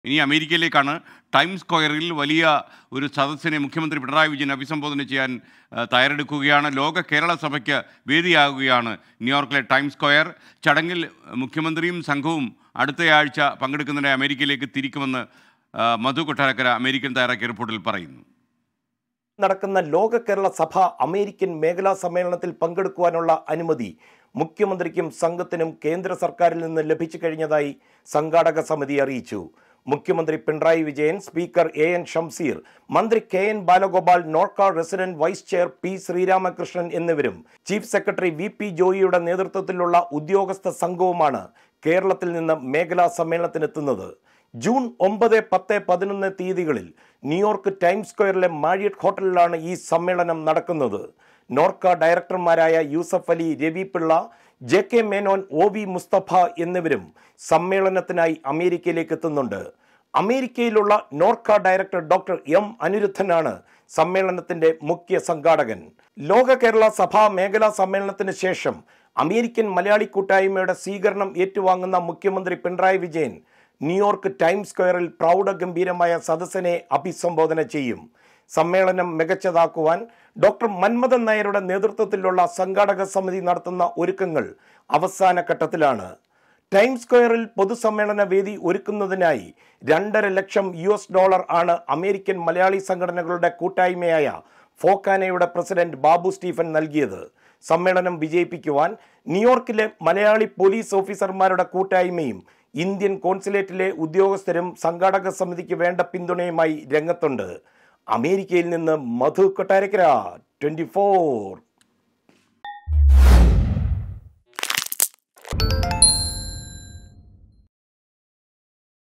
ഇനി അമേരിക്കയിലേക്കാണ് ടൈംസ് സ്ക്വയറിൽ വലിയ ഒരു സദസ്സിനെ മുഖ്യമന്ത്രി പിണറായി വിജയൻ അഭിസംബോധന ചെയ്യാൻ ആ, തയ്യാറെടുക്കുകയാണ് ലോക കേരള സഭയ്ക്ക് വേദിയാകുകയാണ് ന്യൂയോർക്കിലെ ടൈംസ് സ്ക്വയർ ചടങ്ങിൽ മുഖ്യമന്ത്രിയും സംഘവും അടുത്തയാഴ്ച പങ്കെടുക്കുന്നതിനായി അമേരിക്കയിലേക്ക് തിരിക്കുമെന്ന് ആ, മധു കൊട്ടാരക്കര അമേരിക്കൻ തയ്യാറാക്കിയ റിപ്പോർട്ടിൽ പറയുന്നു നടക്കുന്ന ലോക കേരള സഭ അമേരിക്കൻ മേഖലാ സമ്മേളനത്തിൽ പങ്കെടുക്കുവാനുള്ള അനുമതി മുഖ്യമന്ത്രിക്കും സംഘത്തിനും കേന്ദ്ര സർക്കാരിൽ നിന്ന് ലഭിച്ചു കഴിഞ്ഞതായി സംഘാടക സമിതി അറിയിച്ചു മുഖ്യമന്ത്രി Pinarayi Vijayan speaker A N Shamseer മന്ത്രി K N Balagopal NORKA resident vice chair P Sreeramakrishnan എന്നിവരും ചീഫ് സെക്രട്ടറി വി പി ജോയിയുടെ നേതൃത്വത്തിലുള്ള ഉദ്യോഗസ്ഥ സംഘവുമാണ് കേരളത്തിൽ നിന്ന് മേഖലാ സമ്മേളനത്തിനെത്തുന്നത് ജൂൺ ഒമ്പത് പത്ത് പതിനൊന്ന് തീയതികളിൽ ന്യൂയോർക്ക് ടൈംസ് സ്ക്വയറിലെ മാരിയറ്റ് ഹോട്ടലിലാണ് ഈ സമ്മേളനം നടക്കുന്നത് നോർക്ക ഡയറക്ടർമാരായ Yusuf Ali Ravi Pillai J K Menon O V Musthafa എന്നിവരും സമ്മേളനത്തിനായി അമേരിക്കയിലേക്ക് എത്തുന്നുണ്ട് അമേരിക്കയിലുള്ള നോർക്ക ഡയറക്ടർ ഡോക്ടർ എം അനിരുദ്ധനാണ് സമ്മേളനത്തിന്റെ മുഖ്യ സംഘാടകൻ ലോക കേരള സഭാ മേഖലാ സമ്മേളനത്തിന് ശേഷം അമേരിക്കൻ മലയാളി കൂട്ടായ്മയുടെ സ്വീകരണം ഏറ്റുവാങ്ങുന്ന മുഖ്യമന്ത്രി പിണറായി വിജയൻ ന്യൂയോർക്ക് ടൈംസ് സ്ക്വയറിൽ പ്രൗഢഗംഭീരമായ സദസ്സിനെ അഭിസംബോധന ചെയ്യും സമ്മേളനം മികച്ചതാക്കുവാൻ ഡോക്ടർ മന്മഥൻ നായരുടെ നേതൃത്വത്തിലുള്ള സംഘാടക സമിതി നടത്തുന്ന ഒരുക്കങ്ങൾ അവസാന ഘട്ടത്തിലാണ് ടൈംസ് സ്ക്വയറിൽ പൊതുസമ്മേളന വേദി ഒരുക്കുന്നതിനായി രണ്ടര ലക്ഷം യു എസ് ഡോളർ ആണ് അമേരിക്കൻ മലയാളി സംഘടനകളുടെ കൂട്ടായ്മയായ ഫോക്കാനയുടെ പ്രസിഡന്റ് ബാബു സ്റ്റീഫൻ നൽകിയത് സമ്മേളനം വിജയിപ്പിക്കുവാൻ ന്യൂയോർക്കിലെ മലയാളി പോലീസ് ഓഫീസർമാരുടെ കൂട്ടായ്മയും ഇന്ത്യൻ കോൺസുലേറ്റിലെ ഉദ്യോഗസ്ഥരും സംഘാടക സമിതിക്ക് വേണ്ട പിന്തുണയുമായി രംഗത്തുണ്ട് അമേരിക്കയിൽ നിന്ന് മധു കൊട്ടാരക്കര ട്വന്റി